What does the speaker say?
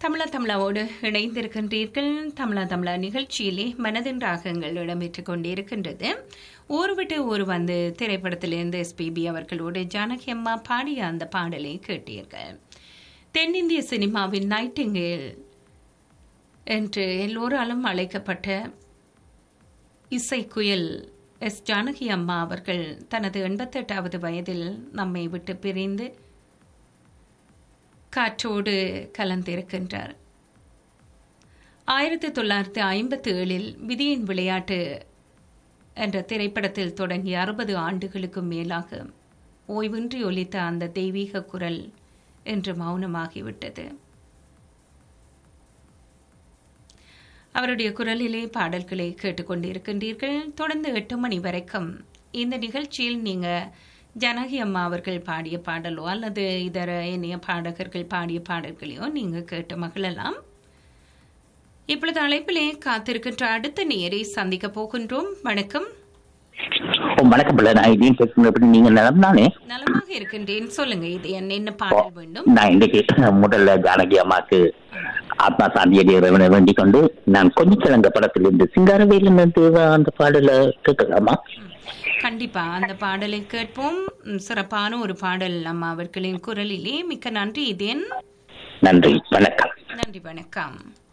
தமிழா தமிழாவோடு இணைந்திருக்கின்றீர்கள் தமிழா தமிழா நிகழ்ச்சியிலே மனதின் ராகங்கள் இடம்பெற்றுக் கொண்டிருக்கின்றது ஊர் விட்டு ஊர் வந்து திரைப்படத்திலிருந்து எஸ்பிபி அவர்களோடு ஜானகி அம்மா பாடிய அந்த பாடலை கேட்டீர்கள் தென்னிந்திய சினிமாவின் நைட்டிங்கேல் என்று எல்லோராலும் அழைக்கப்பட்ட இசைக்குயில் எஸ் ஜானகி அம்மா அவர்கள் தனது எண்பத்தெட்டாவது வயதில் நம்மை விட்டு பிரிந்து காற்றோடு கலந்திருக்கின்றார் ஆயிரத்தி தொள்ளாயிரத்தி ஐம்பத்தி ஏழில் விதியின் விளையாட்டு என்ற திரைப்படத்தில் தொடங்கி அறுபது ஆண்டுகளுக்கும் மேலாக ஓய்வின்றி ஒலித்த அந்த தெய்வீக குரல் என்று மௌனமாகிவிட்டது அவருடைய குரலிலே பாடல்களை கேட்டுக்கொண்டிருக்கின்றீர்கள் தொடர்ந்து எட்டு மணி வரைக்கும் இந்த நிகழ்ச்சியில் நீங்க ஜனகி அம்மா அவர்கள் பாடிய பாடலோ அல்லது இதர இனிய பாடகர்கள் பாடிய பாடல்களையோ நீங்க கேட்டு மகிழலாம் இப்பொழுது அழைப்பிலே காத்திருக்கின்ற அடுத்த நேரை சந்திக்க போகின்றோம் வணக்கம் ஓ வணக்கம் பிள்ளை நான் இதையும் பேசுறது எப்படி நீங்க நலம் தானே நலமாக இருக்கின்றேன் சொல்லுங்க இது என்ன என்ன பாடல் வேண்டும் நான் இன்னைக்கு முதல்ல ஜானகி அம்மாக்கு ஆத்மா சாந்தியடி இறைவனை வேண்டிக் கொண்டு நான் கொஞ்சிக்கிழங்க படத்திலிருந்து சிங்காரவேலன் தேவா அந்த பாடல கேட்கலாமா கண்டிப்பா அந்த பாடலை கேட்போம் ம், சிறப்பான ஒரு பாடல் அம்மா அவர்களின் குரலிலே மிக்க நன்றி இதேன் நன்றி வணக்கம் நன்றி வணக்கம்